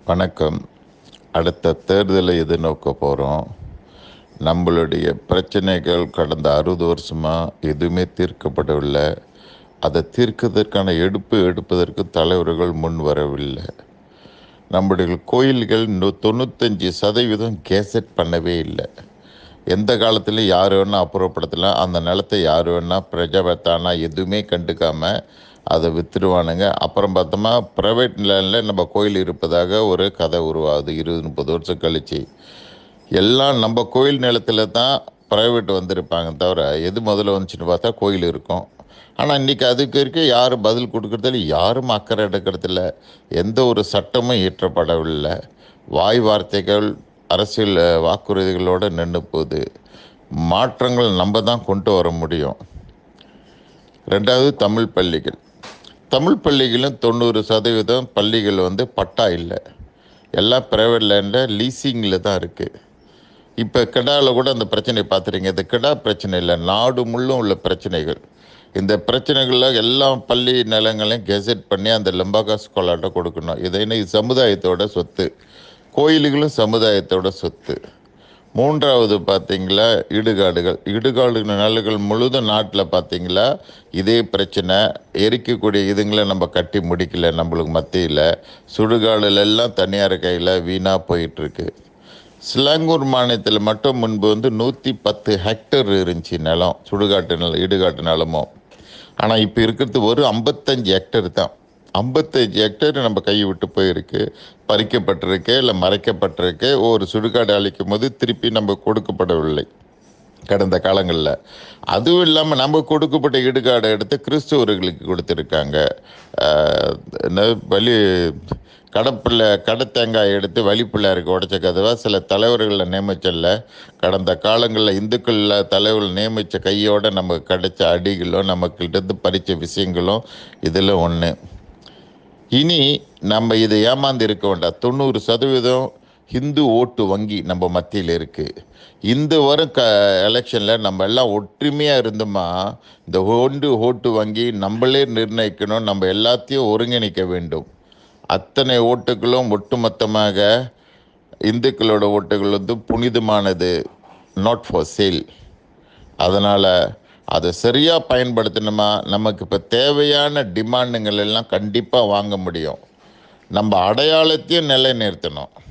வணக்கம் அடுத்த தேர்தலை எதிர்நோக்க போகிறோம் நம்மளுடைய பிரச்சனைகள் கடந்த அறுபது வருஷமாக எதுவுமே தீர்க்கப்படவில்லை அதை தீர்க்கதற்கான எடுப்பு எடுப்பதற்கு தலைவர்கள் முன் வரவில்லை நம்முடைய கோயில்கள் நூ- தொண்ணூத்தஞ்சு சதவீதம் கேசட் பண்ணவே இல்லை எந்த காலத்துலையும் யார் வேணால் அப்புறப்படுத்தலாம் அந்த நிலத்தை யார் வேணால் பிரஜாபத்தானா எதுவுமே கண்டுக்காம அதை வித்துடுவானுங்க அப்புறம் பார்த்தோமா ப்ரைவேட் லேண்டில் நம்ம கோயில் இருப்பதாக ஒரு கதை உருவாகுது இருபது முப்பது வருஷம் கழிச்சு எல்லாம் நம்ம கோயில் நிலத்தில் தான் ப்ரைவேட் வந்திருப்பாங்க தவிர எது முதல்ல வந்துச்சுன்னு பார்த்தா கோயில் இருக்கும் ஆனால் இன்றைக்கி அதுக்கு இருக்க யாரும் பதில் கொடுக்கறதில்ல யாரும் அக்கறை எடுக்கிறதில்ல எந்த ஒரு சட்டமும் இயற்றப்படவில்லை வாய் வார்த்தைகள் அரசியல் அஹ், வாக்குறுதிகளோடு நின்று போகுது மாற்றங்கள் நம்ம தான் கொண்டு வர முடியும் ரெண்டாவது தமிழ் பள்ளிகள் தமிழ் பள்ளிகளும் தொண்ணூறு சதவீதம் பள்ளிகள் வந்து பட்டா இல்லை எல்லாம் ப்ரைவேட் லேண்டில் லீசிங்கில் தான் இருக்குது இப்போ கிடாவில் கூட அந்த பிரச்சனையை பார்த்துறீங்க இது கிடா பிரச்சனை இல்லை நாடு முள்ளும் உள்ள பிரச்சனைகள் இந்த பிரச்சனைகளில் எல்லா பள்ளி நிலங்களையும் கெசட் பண்ணி அந்த லம்பாகா ஸ்காலர்கிட்ட கொடுக்கணும் இது என்ன இது சமுதாயத்தோட சொத்து கோயில்களும் சமுதாயத்தோட சொத்து மூன்றாவது பார்த்தீங்களா இடுகாடுகள் இடுகாடு நிலங்கள் முழுதும் நாட்டில் பார்த்தீங்களா இதே பிரச்சனை எரிக்கக்கூடிய இதுங்களை நம்ம கட்டி முடிக்கல நம்மளுக்கு மத்தியில் சுடுகாடுல எல்லாம் தனியார் கையில் வீணாக போயிட்டுருக்கு சிலாங்கூர் மாநிலத்தில் மட்டும் முன்பு வந்து நூற்றி பத்து ஹெக்டர் இருந்துச்சு நிலம் சுடுகாட்டு நிலம் இடுகாட்டு நிலமும் ஆனால் இப்போ இருக்கிறது ஒரு ஐம்பத்தஞ்சு ஹெக்டர் தான் ஐம்பத்தஞ்சு ஹெக்டர் நம்ம கையை விட்டு போயிருக்கு பறிக்கப்பட்டிருக்கு இல்லை மறைக்கப்பட்டிருக்கு ஒரு சுடுகாடு அழிக்கும் போது திருப்பி நம்ம கொடுக்கப்படவில்லை கடந்த காலங்களில் அதுவும் இல்லாமல் நம்ம கொடுக்கப்பட்ட இடுகாடை எடுத்து கிறிஸ்துவர்களுக்கு கொடுத்துருக்காங்க ஆஹ் என்ன வழி கடப்பிள்ளை கடை தேங்காய் எடுத்து வழிப்பிள்ளையாருக்கு உடைச்ச கதவை சில தலைவர்களை நியமிச்சல கடந்த காலங்களில் இந்துக்களில் தலைவர்கள் நியமித்த கையோட நமக்கு கிடைச்ச அடிகளும் நமக்கிட்ட பறித்த விஷயங்களும் இதில் ஒன்று இனி நம்ம இதை ஏமாந்து இருக்க வேண்டாம் தொண்ணூறு சதவீதம் ஹிந்து ஓட்டு வங்கி நம்ம மத்தியில் இருக்குது இந்த வரும் க எலெக்ஷனில் நம்ம எல்லாம் ஒற்றுமையாக இருந்தோமா இந்த ஓண்டு ஓட்டு வங்கி நம்மளே நிர்ணயிக்கணும் நம்ம எல்லாத்தையும் ஒருங்கிணைக்க வேண்டும் அத்தனை ஓட்டுகளும் ஒட்டுமொத்தமாக இந்துக்களோட ஓட்டுகள் வந்து புனிதமானது நாட் ஃபார் சேல் அதனால் அதை சரியாக பயன்படுத்தணுமா நமக்கு இப்போ தேவையான டிமாண்டுங்கள் எல்லாம் கண்டிப்பாக வாங்க முடியும் நம்ம அடையாளத்தையும் நிலைநிறுத்தணும்